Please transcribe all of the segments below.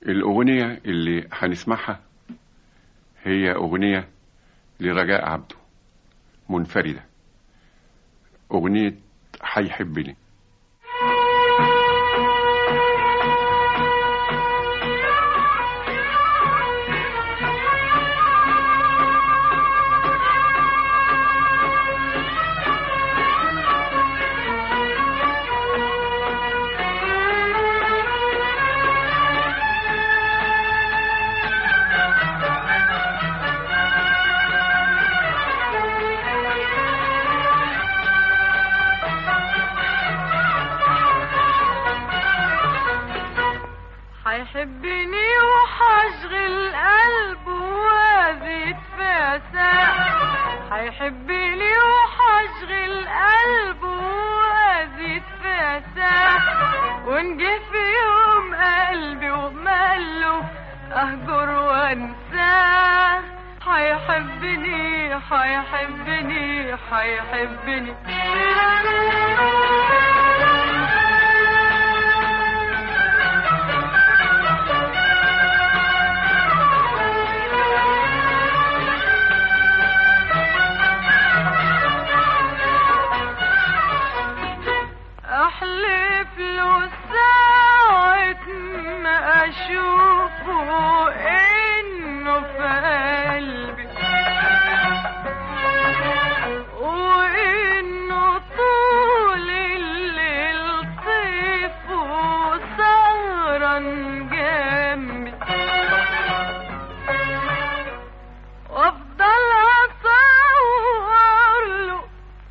الأغنية اللي هنسمعها هي أغنية لرجاء عبده منفردة أغنية حيحبني حيحبني وحشغل قلبه وازيد فساح حيحبني وحشغل قلبه وازيد فساح ونجي في يوم قلبي وماله اهجر وانساه حيحبني حيحبني حيحبني احلف له ساعة ما اشوفه انه في قلبي وانه طول الليل طيف وسهران جنبي وافضل اصور له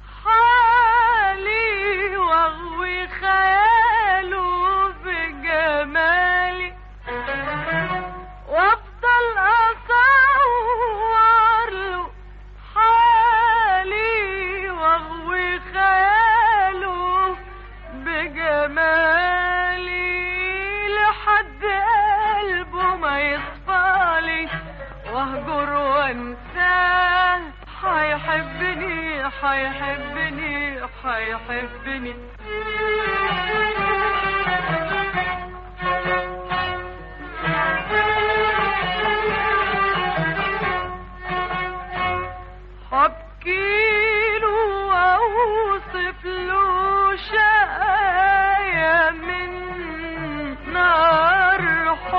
حالي واغوي خياله بجمالي وافضل اصور له حالي واغوي خياله بجمالي لحد قلبه ما يصفالي واهجر وانساه حيحبني حيحبني حيحبني حبكيله واوصف له شقايا من نار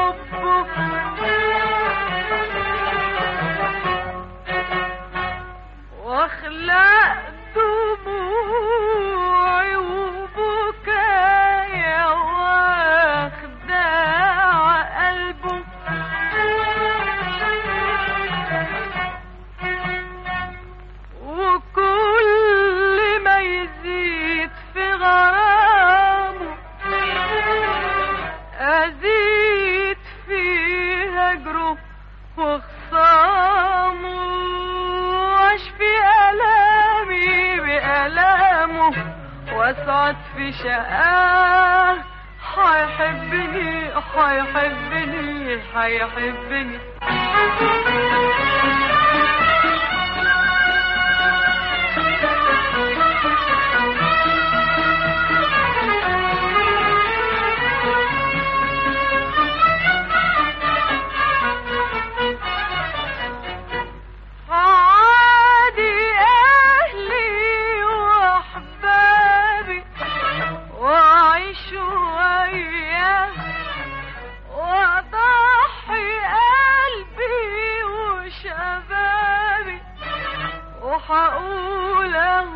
حبه واخلق دموعي وبكايا واخداع قلبه وكل ما يزيد في غرامه أزيد في هجره وخصامه واشفي ألامي بألامه واسعد في شقاه حيحبني حيحبني حيحبني عادي أهلي وأحبابي وأعيش وياه وأضحي قلبي وشبابي وحقول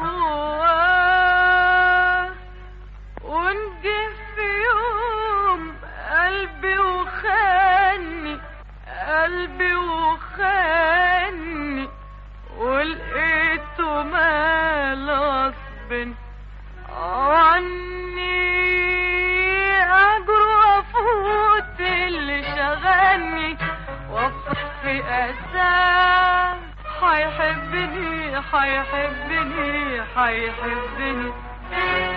هواه ونجي في يوم قلبي وخاني قلبي وخاني ولقيته مال غصب عني اجر وافوت اللي شغلني وافرح في اساه حيحبني حيحبني حيحبني